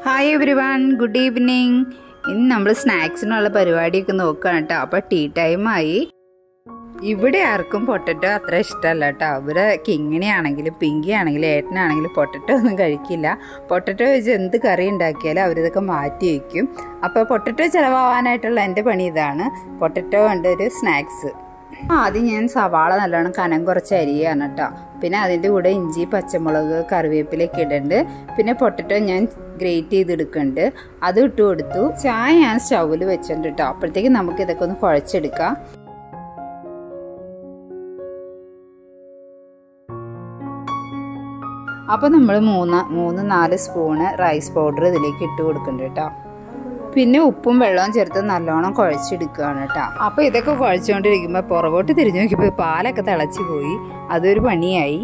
hi every one good evening ഇന്ന് നമ്മൾ സ്നാക്സിനുള്ള പരിപാടിയൊക്കെ നോക്കുകയാണ് കേട്ടോ അപ്പോൾ ടീ ടൈമായി ഇവിടെ ആർക്കും പൊട്ടറ്റോ അത്ര ഇഷ്ടമല്ല കേട്ടോ ഇവിടെ കിങ്ങിണി ആണെങ്കിലും പിങ്കി ആണെങ്കിലും ഏട്ടനാണെങ്കിലും പൊട്ടറ്റോ ഒന്നും കഴിക്കില്ല പൊട്ടറ്റോ വെച്ച് എന്ത് കറി ഉണ്ടാക്കിയാലും അവരിതൊക്കെ മാറ്റി വയ്ക്കും അപ്പോൾ പൊട്ടറ്റോ ചിലവാകാനായിട്ടുള്ള എൻ്റെ പണി ഇതാണ് പൊട്ടറ്റോ കൊണ്ട് ഒരു സ്നാക്സ് ആദ്യം ഞാൻ സവാള നല്ലോണം കനം കുറച്ച് അരിയാണ് കേട്ടോ പിന്നെ അതിൻ്റെ കൂടെ ഇഞ്ചി പച്ചമുളക് കറിവേപ്പിലൊക്കെ ഇടുന്നുണ്ട് പിന്നെ പൊട്ടറ്റോ ഞാൻ ഗ്രേറ്റ് ചെയ്തെടുക്കുന്നുണ്ട് അത് ഇട്ട് കൊടുത്തു ചായ ഞാൻ സ്റ്റൗവിൽ വെച്ചിട്ടുണ്ട് കേട്ടോ അപ്പോഴത്തേക്ക് നമുക്ക് ഇതൊക്കെ ഒന്ന് കുഴച്ചെടുക്കാം അപ്പോൾ നമ്മൾ മൂന്ന് മൂന്ന് നാല് സ്പൂണ് റൈസ് പൗഡർ ഇതിലേക്ക് ഇട്ട് കൊടുക്കുന്നുണ്ട് കേട്ടോ പിന്നെ ഉപ്പും വെള്ളവും ചേർത്ത് നല്ലോണം കുഴച്ചെടുക്കുകയാണ് കേട്ടോ അപ്പോൾ ഇതൊക്കെ കുഴച്ചുകൊണ്ടിരിക്കുമ്പോൾ പുറകോട്ട് തിരിഞ്ഞു നോക്കിയപ്പോൾ പാലൊക്കെ തിളച്ച് പോയി അതൊരു പണിയായി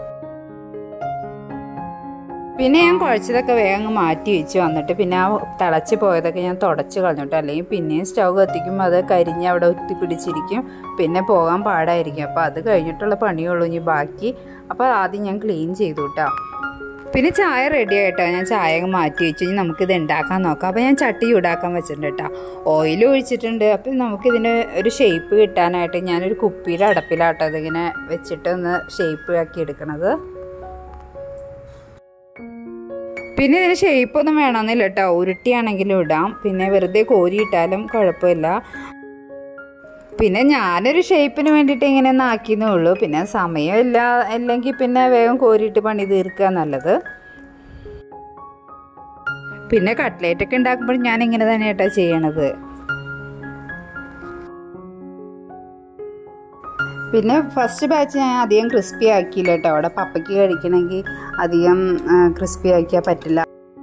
പിന്നെ ഞാൻ കുഴച്ചതൊക്കെ വേഗം മാറ്റി വെച്ചു വന്നിട്ട് പിന്നെ ആ തിളച്ച് പോയതൊക്കെ ഞാൻ തുടച്ച് കളഞ്ഞിട്ട് അല്ലെങ്കിൽ പിന്നെയും സ്റ്റൗ കത്തിക്കുമ്പോൾ അത് കരിഞ്ഞ് അവിടെ ഒത്തി പിടിച്ചിരിക്കും പിന്നെ പോകാൻ പാടായിരിക്കും അപ്പോൾ അത് കഴിഞ്ഞിട്ടുള്ള പണിയുള്ളൂ ഇനി ബാക്കി അപ്പോൾ ആദ്യം ഞാൻ ക്ലീൻ ചെയ്തു കേട്ടോ പിന്നെ ചായ റെഡി ആയിട്ടോ ഞാൻ ചായ അങ്ങ് മാറ്റി വെച്ചു ഇനി നമുക്കിത് ഉണ്ടാക്കാൻ നോക്കാം അപ്പോൾ ഞാൻ ചട്ടി ചൂടാക്കാൻ വെച്ചിട്ടുണ്ട് കേട്ടോ ഓയിൽ ഒഴിച്ചിട്ടുണ്ട് അപ്പം നമുക്കിതിന് ഒരു ഷേപ്പ് കിട്ടാനായിട്ട് ഞാനൊരു കുപ്പിയുടെ അടപ്പിലാട്ടോ അതിങ്ങനെ വെച്ചിട്ട് ഒന്ന് ഷേപ്പ് ആക്കി എടുക്കണത് പിന്നെ ഇതിന് ഷേപ്പൊന്നും വേണമെന്നില്ല കേട്ടോ ഉരുട്ടിയാണെങ്കിലും ഇടാം പിന്നെ വെറുതെ കോരിയിട്ടാലും കുഴപ്പമില്ല പിന്നെ ഞാനൊരു ഷേപ്പിന് വേണ്ടിയിട്ട് ഇങ്ങനെ ഒന്ന് ആക്കിയെന്നേ ഉള്ളൂ പിന്നെ സമയമില്ല അല്ലെങ്കിൽ പിന്നെ വേഗം കോരിയിട്ട് പണി തീർക്കുക നല്ലത് പിന്നെ കട്ട്ലേറ്റ് ഒക്കെ ഉണ്ടാക്കുമ്പോൾ ഞാൻ ഇങ്ങനെ തന്നെ കേട്ടോ ചെയ്യണത് പിന്നെ ഫസ്റ്റ് ബാച്ച് ഞാൻ അധികം ക്രിസ്പി ആക്കിയില്ല കേട്ടോ അവിടെ പപ്പയ്ക്ക് കഴിക്കണമെങ്കിൽ അധികം ക്രിസ്പി ആക്കിയാൽ പറ്റില്ല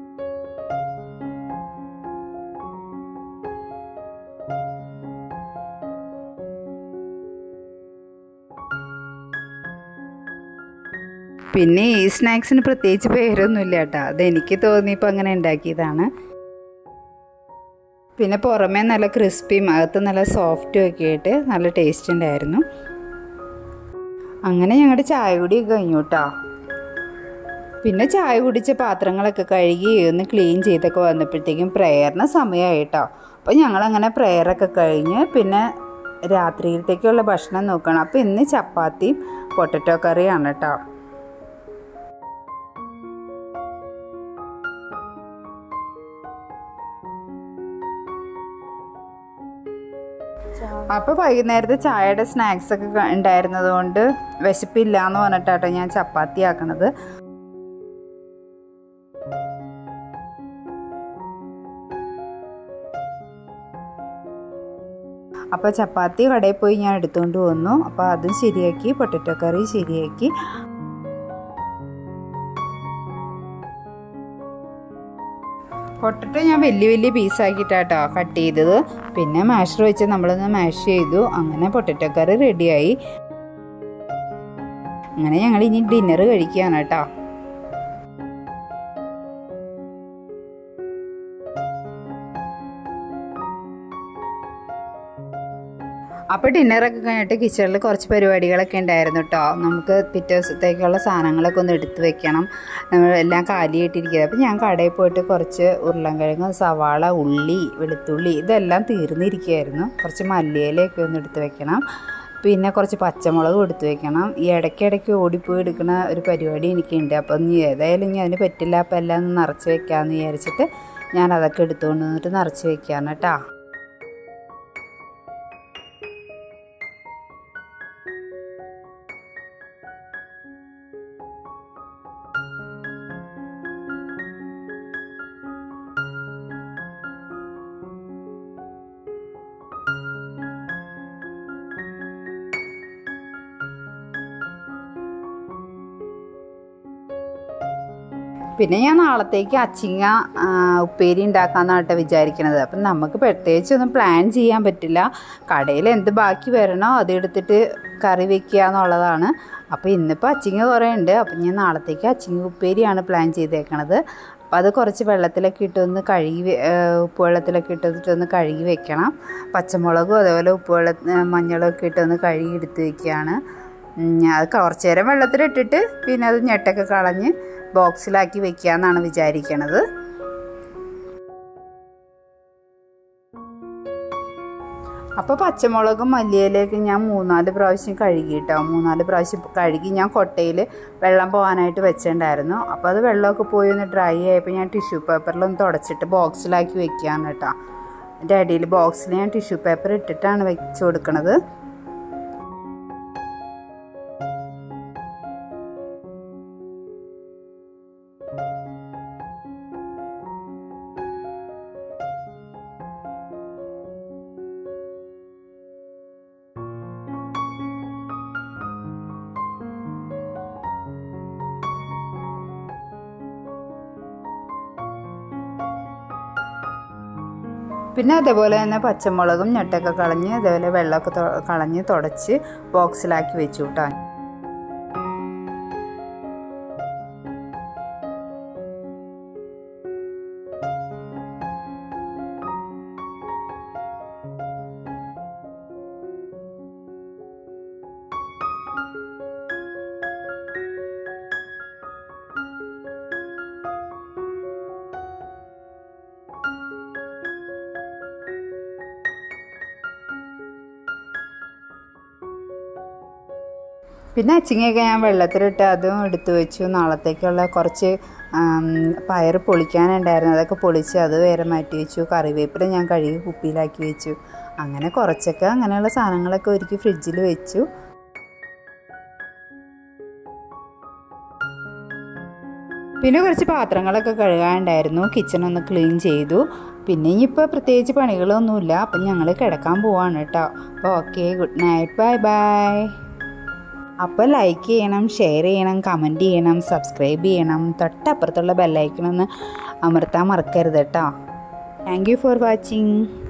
പിന്നെ ഈ സ്നാക്സിന് പ്രത്യേകിച്ച് പേരൊന്നുമില്ല കേട്ടോ അതെനിക്ക് തോന്നിയപ്പോൾ അങ്ങനെ ഉണ്ടാക്കിയതാണ് പിന്നെ പുറമേ നല്ല ക്രിസ്പിയും അകത്ത് നല്ല സോഫ്റ്റും ഒക്കെ ആയിട്ട് നല്ല ടേസ്റ്റ് ഉണ്ടായിരുന്നു അങ്ങനെ ഞങ്ങളുടെ ചായ കുടി കഴിഞ്ഞു കേട്ടോ പിന്നെ ചായ കുടിച്ച പാത്രങ്ങളൊക്കെ കഴുകി ഒന്ന് ക്ലീൻ ചെയ്തൊക്കെ വന്നപ്പോഴത്തേക്കും പ്രെയറിന് സമയമായി കേട്ടോ അപ്പോൾ ഞങ്ങളങ്ങനെ പ്രെയറൊക്കെ കഴിഞ്ഞ് പിന്നെ രാത്രിയിലത്തേക്കുള്ള ഭക്ഷണം നോക്കണം അപ്പോൾ ഇന്ന് ചപ്പാത്തിയും പൊട്ടറ്റോ കറിയാണ് കേട്ടോ അപ്പോൾ വൈകുന്നേരത്തെ ചായയുടെ സ്നാക്സ് ഒക്കെ ഉണ്ടായിരുന്നത് കൊണ്ട് വിശപ്പില്ല എന്ന് പറഞ്ഞിട്ടാട്ടോ ഞാൻ ചപ്പാത്തി ആക്കണത് അപ്പോൾ ചപ്പാത്തി കടയിൽ പോയി ഞാൻ എടുത്തുകൊണ്ട് വന്നു അപ്പോൾ അതും ശരിയാക്കി പൊട്ടറ്റോ കറി ശരിയാക്കി പൊട്ടറ്റോ ഞാൻ വലിയ വലിയ പീസാക്കിയിട്ടാട്ടോ കട്ട് ചെയ്തത് പിന്നെ മാഷർ വെച്ച് നമ്മളൊന്ന് മാഷ് ചെയ്തു അങ്ങനെ പൊട്ടറ്റോ കറി റെഡിയായി അങ്ങനെ ഞങ്ങൾ ഇനി ഡിന്നർ കഴിക്കുകയാണ് കേട്ടോ അപ്പോൾ ഡിന്നറൊക്കെ കഴിഞ്ഞിട്ട് കിച്ചണിൽ കുറച്ച് പരിപാടികളൊക്കെ ഉണ്ടായിരുന്നു കേട്ടോ നമുക്ക് പിറ്റേ ദിവസത്തേക്കുള്ള സാധനങ്ങളൊക്കെ ഒന്ന് എടുത്തു വെക്കണം നമ്മൾ എല്ലാം കാലിയായിട്ടിരിക്കുക അപ്പോൾ ഞാൻ കടയിൽ പോയിട്ട് കുറച്ച് ഉരുളൻകിഴങ്ങ് സവാള ഉള്ളി വെളുത്തുള്ളി ഇതെല്ലാം തീർന്നിരിക്കുകയായിരുന്നു കുറച്ച് മല്ലിയിലയൊക്കെ ഒന്ന് എടുത്തു വെക്കണം പിന്നെ കുറച്ച് പച്ചമുളക് എടുത്തു വെക്കണം ഈ ഇടയ്ക്കിടയ്ക്ക് ഓടിപ്പോയി എടുക്കുന്ന ഒരു പരിപാടി എനിക്കുണ്ട് അപ്പം ഇനി ഏതായാലും ഇനി അതിന് പറ്റില്ല അപ്പം എല്ലാം ഒന്ന് നിറച്ച് വെക്കാമെന്ന് വിചാരിച്ചിട്ട് ഞാൻ അതൊക്കെ എടുത്തുകൊണ്ട് വന്നിട്ട് നിറച്ച് വെക്കുകയാണ് കേട്ടോ പിന്നെ ഞാൻ നാളത്തേക്ക് അച്ചിങ്ങ ഉപ്പേരി ഉണ്ടാക്കാമെന്നാണ് കേട്ടോ വിചാരിക്കണത് അപ്പം നമുക്ക് പ്രത്യേകിച്ചൊന്നും പ്ലാൻ ചെയ്യാൻ പറ്റില്ല കടയിൽ എന്ത് ബാക്കി വരണോ അത് എടുത്തിട്ട് കറി വെക്കുക എന്നുള്ളതാണ് അപ്പോൾ ഇന്നിപ്പോൾ അച്ചിങ്ങ കുറേ ഉണ്ട് അപ്പം ഞാൻ നാളത്തേക്ക് അച്ചിങ്ങ ഉപ്പേരിയാണ് പ്ലാൻ ചെയ്തേക്കണത് അപ്പോൾ അത് കുറച്ച് വെള്ളത്തിലൊക്കെ ഇട്ടൊന്ന് കഴുകി ഉപ്പ് വെള്ളത്തിലൊക്കെ ഇട്ടിട്ടൊന്ന് കഴുകി വെക്കണം പച്ചമുളകും അതേപോലെ ഉപ്പ് വെള്ള മഞ്ഞളൊക്കെ ഇട്ടൊന്ന് കഴുകി എടുത്ത് വെക്കുകയാണ് അത് കുറച്ച് നേരം വെള്ളത്തിലിട്ടിട്ട് പിന്നെ അത് ഞെട്ടൊക്കെ കളഞ്ഞ് ബോക്സിലാക്കി വെക്കുക എന്നാണ് വിചാരിക്കണത് അപ്പോൾ പച്ചമുളകും മല്ലിയിലേക്ക് ഞാൻ മൂന്നാല് പ്രാവശ്യം കഴുകിയിട്ടോ മൂന്നാല് പ്രാവശ്യം കഴുകി ഞാൻ കൊട്ടയിൽ വെള്ളം പോകാനായിട്ട് വെച്ചിട്ടുണ്ടായിരുന്നു അപ്പോൾ അത് വെള്ളമൊക്കെ പോയി ഒന്ന് ഡ്രൈ ആയപ്പോൾ ഞാൻ ടിഷ്യൂ പേപ്പറിലൊന്ന് തുടച്ചിട്ട് ബോക്സിലാക്കി വെക്കുകയാണ് കേട്ടോ എൻ്റെ അടിയിൽ ബോക്സിൽ ഞാൻ ടിഷ്യൂ പേപ്പർ ഇട്ടിട്ടാണ് വെച്ച് കൊടുക്കണത് പിന്നെ അതേപോലെ തന്നെ പച്ചമുളകും ഞെട്ടൊക്കെ കളഞ്ഞ് അതേപോലെ വെള്ളമൊക്കെ തൊ- കളഞ്ഞ് തുടച്ച് ബോക്സിലാക്കി വെച്ചു കേട്ടോ പിന്നെ അച്ചിങ്ങയൊക്കെ ഞാൻ വെള്ളത്തിലിട്ട് അതും എടുത്തു വെച്ചു നാളത്തേക്കുള്ള കുറച്ച് ആം, പയറ് പൊളിക്കാനുണ്ടായിരുന്നു അതൊക്കെ പൊളിച്ച് അത് വേറെ മാറ്റി വെച്ചു കറിവേപ്പില ഞാൻ കഴുകി കുപ്പിയിലാക്കി വെച്ചു അങ്ങനെ കുറച്ചൊക്കെ അങ്ങനെയുള്ള സാധനങ്ങളൊക്കെ ഒരുക്കി ഫ്രിഡ്ജിൽ വെച്ചു പിന്നെ കുറച്ച് പാത്രങ്ങളൊക്കെ കഴുകാനുണ്ടായിരുന്നു കിച്ചൺ ഒന്ന് ക്ലീൻ ചെയ്തു പിന്നെ ഇനിയിപ്പോൾ പ്രത്യേകിച്ച് പണികളൊന്നുമില്ല അപ്പം ഞങ്ങൾ കിടക്കാൻ പോവാണ് കേട്ടോ അപ്പോൾ okay good night bye bye അപ്പോൾ ലൈക്ക് ചെയ്യണം ഷെയർ ചെയ്യണം കമൻറ്റ് ചെയ്യണം സബ്സ്ക്രൈബ് ചെയ്യണം തൊട്ടപ്പുറത്തുള്ള ബെല്ലൈക്കണമെന്ന് അമർത്താൻ മറക്കരുത് കേട്ടോ താങ്ക് യു ഫോർ വാച്ചിങ്